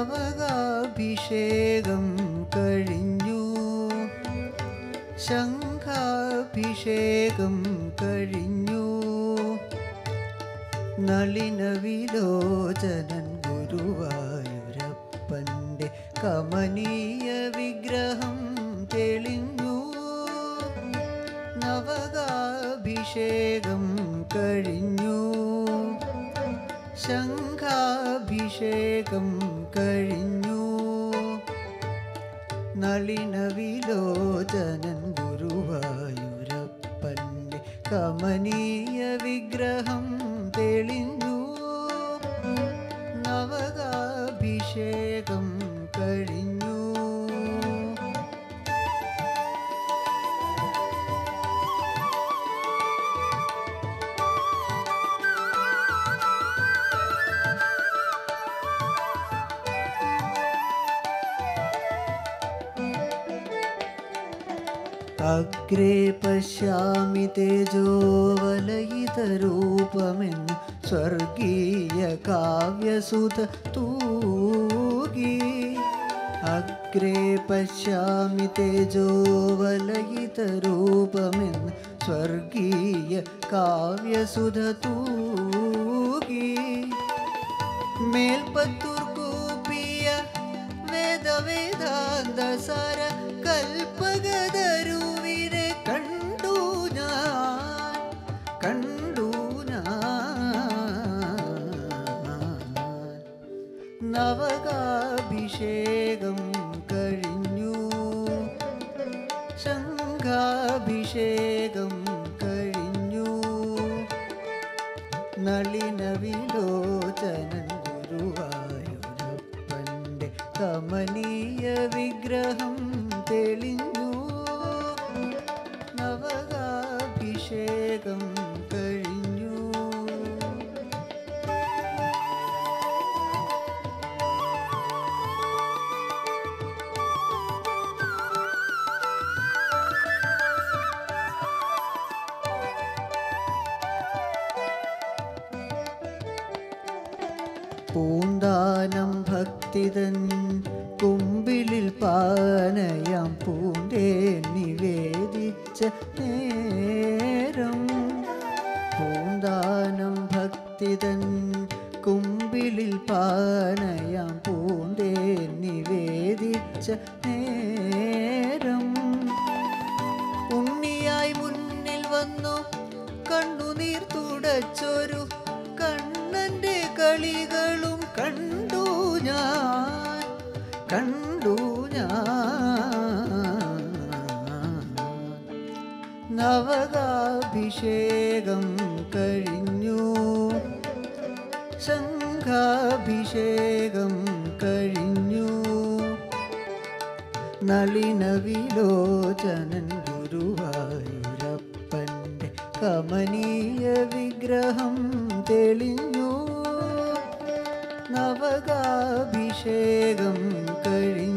നവകാഭിഷേകം കഴിഞ്ഞു ശംഖാഭിഷേകം കഴിഞ്ഞു നളിന വിലോചനൻ ഗുരുവായൂരപ്പൻ്റെ കമനീയ വിഗ്രഹം തെളിഞ്ഞു നവകാഭിഷേകം കഴിഞ്ഞു ശംഖാഭിഷേകം കഴിഞ്ഞു നളിന വിലോചനൻ ഗുരുവായൂരപ്പൻ്റെ കമനീയ വിഗ്രഹം തെളിഞ്ഞു നവകാഭിഷേകം കഴിഞ്ഞു അഗ്രേ പശ്യാമി തേജോവലയിതരൂപമെന്ന് സ്വർഗീയ കാവ്യസുത തൂകി അഗ്രേ പശ്യാമി തേജോവലയിതരൂപമെന്ന് സ്വർഗീയ കാവ്യസുത തൂകി മേൽപ്പത്തൂർ കൂപ്പിയ വേദവേദാന്ത സാര കൽപ്പകതരുവിനെ കണ്ടു ഞാൻ കണ്ടു ഞാൻ നവകാഭിഷേകം കഴിഞ്ഞു ശംഖാഭിഷേകം കഴിഞ്ഞു നളിന വിലോചനൻ ഗുരുവായൂരപ്പൻ്റെ കമനീയ വിഗ്രഹം തെളിഞ്ഞു നവകാഭിഷേകം കഴിഞ്ഞു പൂന്താനം ഭക്തിതൻ കുമ്പിളിൽ പാനയാം പൂന്തേ നിവേദിച്ച നേരം പൂന്താനം ഭക്തിതൻ കുമ്പിളിൽ പാനയാം പൂന്തേ നിവേദിച്ച നേരം ഉണ്ണിയായി മുന്നിൽ വന്നു കണ്ണുനീർ തുടച്ചൊരു കണ്ണന്റെ കളികളും കണ്ടു ഞാൻ കണ്ടു ഞാൻ നവകാഭിഷേകം കഴിഞ്ഞു ശംഖാഭിഷേകം കഴിഞ്ഞു നളിന വിലോചനൻ ഗുരുവായൂരപ്പൻ്റെ കമനീയ വിഗ്രഹം തെളിഞ്ഞു നവകാഭിഷേകം കഴിഞ്ഞു